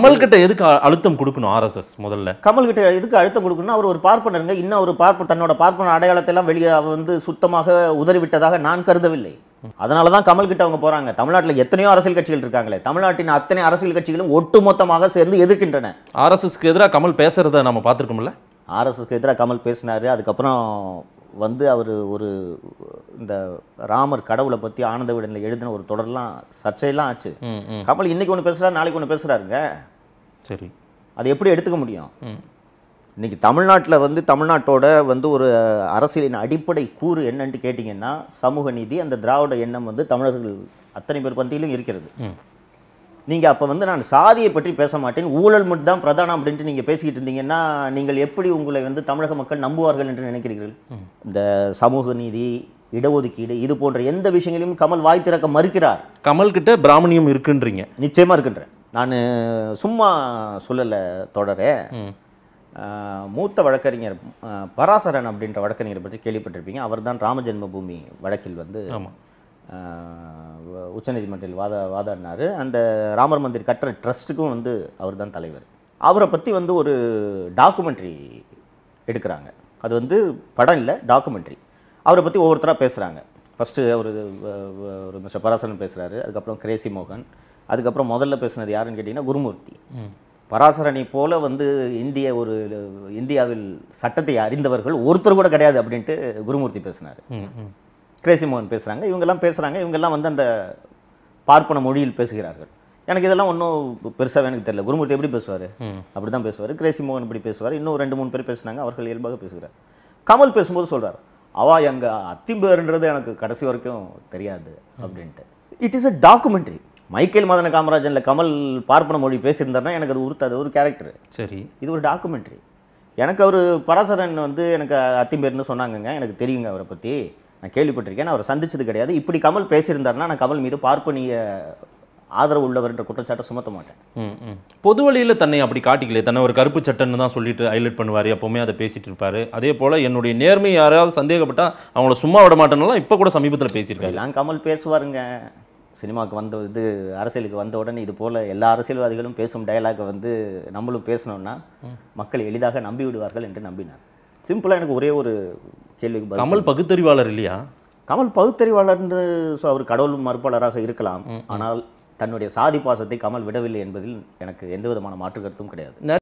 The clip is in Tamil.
கமல் கிட்ட எதுக்கு அ- அழுத்தம் கொடுக்கணும் ஆர்எஸ்எஸ் முதல்ல கமல்கிட்ட எதுக்கு அழுத்தம் கொடுக்கணும்னா அவர் ஒரு பார்ப்பனருங்க இன்னும் ஒரு பார்ப்ப தன்னோட பார்ப்பன அடையாளத்தை எல்லாம் வெளியே அவர் வந்து சுத்தமாக உதறிவிட்டதாக நான் கருதவில்லை அதனால தான் கமல்கிட்ட அவங்க போறாங்க தமிழ்நாட்டில் எத்தனையோ அரசியல் கட்சிகள் இருக்காங்களே தமிழ்நாட்டின் அத்தனை அரசியல் கட்சிகளும் ஒட்டுமொத்தமாக சேர்ந்து எதிர்க்கின்றன ஆர்எஸ்எஸ்க்கு எதிராக கமல் பேசுறத நம்ம பார்த்துருக்கோம்ல ஆர்எஸ்எஸ்க்கு எதிராக கமல் பேசினார் அதுக்கப்புறம் வந்து அவர் ஒரு இந்த ராமர் கடவுளை பற்றி ஆனந்த விடனில் எழுதின ஒரு தொடர்லாம் சர்ச்சையெல்லாம் ஆச்சு ம் ம் கமல் இன்னைக்கு ஒன்று பேசுகிறார் நாளைக்கு ஒன்று பேசுகிறாருங்க சரி அதை எப்படி எடுத்துக்க முடியும் ம் இன்னைக்கு தமிழ்நாட்டில் வந்து தமிழ்நாட்டோட வந்து ஒரு அரசியலின் அடிப்படை கூறு என்னன்னு கேட்டிங்கன்னா சமூக நீதி அந்த திராவிட எண்ணம் வந்து தமிழர்கள் அத்தனை பேர் பந்தியிலும் இருக்கிறது ம் நீங்கள் அப்போ வந்து நான் சாதியை பற்றி பேச மாட்டேன் ஊழல் மட்டும் தான் பிரதானம் அப்படின்ட்டு நீங்கள் பேசிக்கிட்டு இருந்தீங்கன்னா நீங்கள் எப்படி உங்களை வந்து தமிழக மக்கள் நம்புவார்கள் என்று நினைக்கிறீர்கள் இந்த சமூக நீதி இடஒதுக்கீடு இது போன்ற எந்த விஷயங்களையும் கமல் வாய் திறக்க மறுக்கிறார் கமல் கிட்ட பிராமணியம் இருக்குன்றீங்க நிச்சயமாக இருக்கின்றேன் நான் சும்மா சொல்லலை தொடரே ம் ஆஹ் மூத்த வழக்கறிஞர் ஆஹ் பராசரன் அப்படின்ற வழக்கறிஞரை பற்றி கேள்விப்பட்டிருப்பீங்க அவர்தான் ராம ஜென்மபூமி வழக்கில் வந்து ஆமா ஆஹ் உச்சநீதிமன்றத்தில் வாத வாதாடினார் அந்த ராமர் மந்திர் கட்டுற ட்ரஸ்ட்டுக்கும் வந்து அவர் தான் தலைவர் அவரை பற்றி வந்து ஒரு டாக்குமெண்ட்ரி எடுக்கிறாங்க அது வந்து படம் இல்லை டாக்குமெண்ட்ரி அவரை பற்றி ஒவ்வொருத்தராக பேசுகிறாங்க ஃபஸ்ட்டு அவர் ஒரு மிஸ்டர் பராசரன் பேசுகிறாரு அதுக்கப்புறம் கிரேசி மோகன் அதுக்கப்புறம் முதல்ல பேசுனது யாருன்னு கேட்டிங்கன்னா குருமூர்த்தி ம் பராசரனை போல வந்து இந்திய ஒரு இந்தியாவில் சட்டத்தை அறிந்தவர்கள் ஒருத்தர் கூட கிடையாது அப்படின்ட்டு குருமூர்த்தி பேசினார் ம் ம் கிரேசி மோகன் பேசுகிறாங்க இவங்கெல்லாம் பேசுகிறாங்க இவங்கெல்லாம் வந்து அந்த பார்ப்பன மொழியில் பேசுகிறார்கள் எனக்கு இதெல்லாம் ஒன்றும் பெருசாக எனக்கு தெரியல குருமூர்த்தி எப்படி பேசுவார் ம் அப்படி தான் பேசுவார் கிரேசி மோகன் இப்படி பேசுவார் இன்னும் ரெண்டு மூணு பேர் பேசுனாங்க அவர்கள் இயல்பாக பேசுகிறார் கமல் பேசும்போது சொல்றார் அவா எங்க அத்திம்பேர்ன்றது எனக்கு கடைசி வரைக்கும் தெரியாது அப்படின்ட்டு it is a documentary Michael Madana காமராஜன்ல கமல் பார்ப்பன மொழி பேசியிருந்தாருன்னா எனக்கு அது உறுத்தாது ஒரு கேரக்டர் சரி இது ஒரு டாக்குமெண்ட்ரி எனக்கு அவர் பராசரன் வந்து எனக்கு அத்திம்பேர்னு சொன்னாங்கங்க எனக்கு தெரியுங்க அவரை பற்றி நான் கேள்விப்பட்டிருக்கேன் நான் அவரை சந்திச்சது கிடையாது இப்படி கமல் பேசியிருந்தாருன்னா நான் கமல் மீது பார்ப்பனிய ஆதரவு உள்ளவர்ன்ற குற்றச்சாட்டை சுமத்த மாட்டேன் ம் ம் பொது வழியில தன்னை அப்படி காட்டிக்கலையே தன்னை ஒரு கருப்பு சட்டன்னு தான் சொல்லிட்டு ஹைலைட் பண்ணுவார் எப்போவுமே அதை பேசிட்டு இருப்பாரு அதே போல என்னுடைய நேர்மை யாராவது சந்தேகப்பட்டா அவங்கள சும்மா விட மாட்டேன்னாலும் இப்போ கூட சமீபத்தில் பேசியிருக்காரு எல்லாம் கமல் பேசுவாருங்க சினிமாவுக்கு வந்த இது அரசியலுக்கு வந்த உடனே இது போல எல்லா அரசியல்வாதிகளும் பேசும் டயலாகை வந்து நம்மளும் பேசணும்னா மக்கள் எளிதாக நம்பி விடுவார்கள் என்று நம்பினார் சிம்பிளாக எனக்கு ஒரே ஒரு கேள்விக்கு பதில் கமல் பகுத்தறிவாளர் இல்லையா கமல் பகுத்தறிவாளர் என்று சொ- அவர் கடவுள் மறுப்பாளராக இருக்கலாம் ஆனால் தன்னுடைய சாதி பாசத்தை கமல் விடவில்லை என்பதில் எனக்கு எந்த விதமான மாற்று கருத்தும் கிடையாது